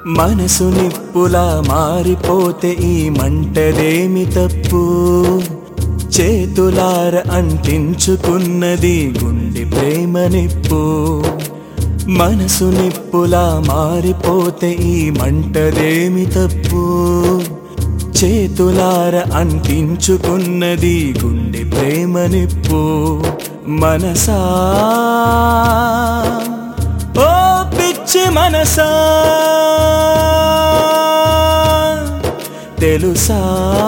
మనసు నిప్పులా మారిపోతే ఈ మంటదేమి తప్పు చేతులార అంటించుకున్నది గుండె ప్రేమ నిప్పు మనసు నిప్పులా మారిపోతే ఈ మంటదేమి తప్పు చేతులార అంటించుకున్నది గుండె ప్రేమ నిప్పు మనసా ఓ పిచ్చి మనసా తెలుసా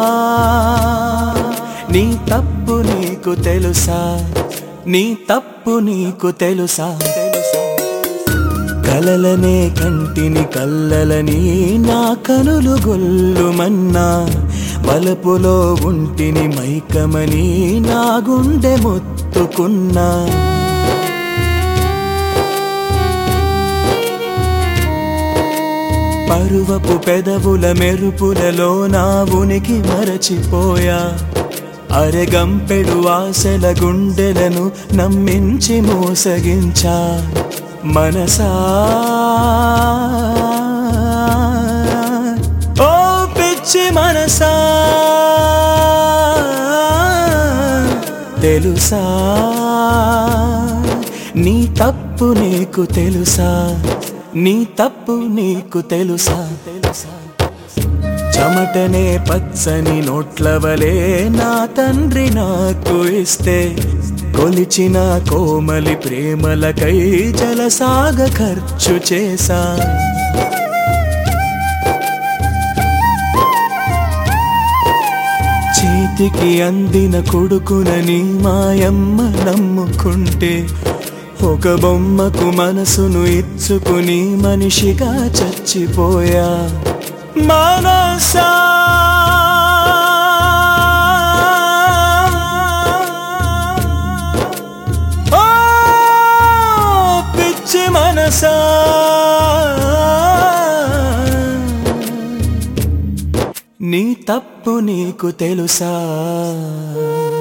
నీ తప్పు నీకు తెలుసా నీ తప్పు నీకు తెలుసా తెలుసా కలలనే కంటిని కల్లలని నా కనులు గొల్లుమన్నా బలపులో ఉంటిని మైకమని నా గుండె మొత్తుకున్నా పరువపు పెదవుల మెరుపులలో నా ఉనికి మరచిపోయా అరెగంపెడు ఆశల గుండెలను నమ్మించి మోసగించా మనసా ఓ పిచ్చి మనసా తెలుసా నీ తప్పు నీకు తెలుసా నీ తప్పు నీకు తెలుసా తెలుసా చెమటనే పచ్చని నోట్లవలే నా తండ్రి నాకు ఇస్తే కొలిచిన కోమలి ప్రేమలకై జలసాగ ఖర్చు చేశా చేతికి అందిన కొడుకునని మాయమ్మ నమ్ముకుంటే ఒక బొమ్మకు మనసును ఇచ్చుకుని మనిషిగా చచ్చిపోయా మనసా ఓ పిచ్చి మనసా నీ తప్పు నీకు తెలుసా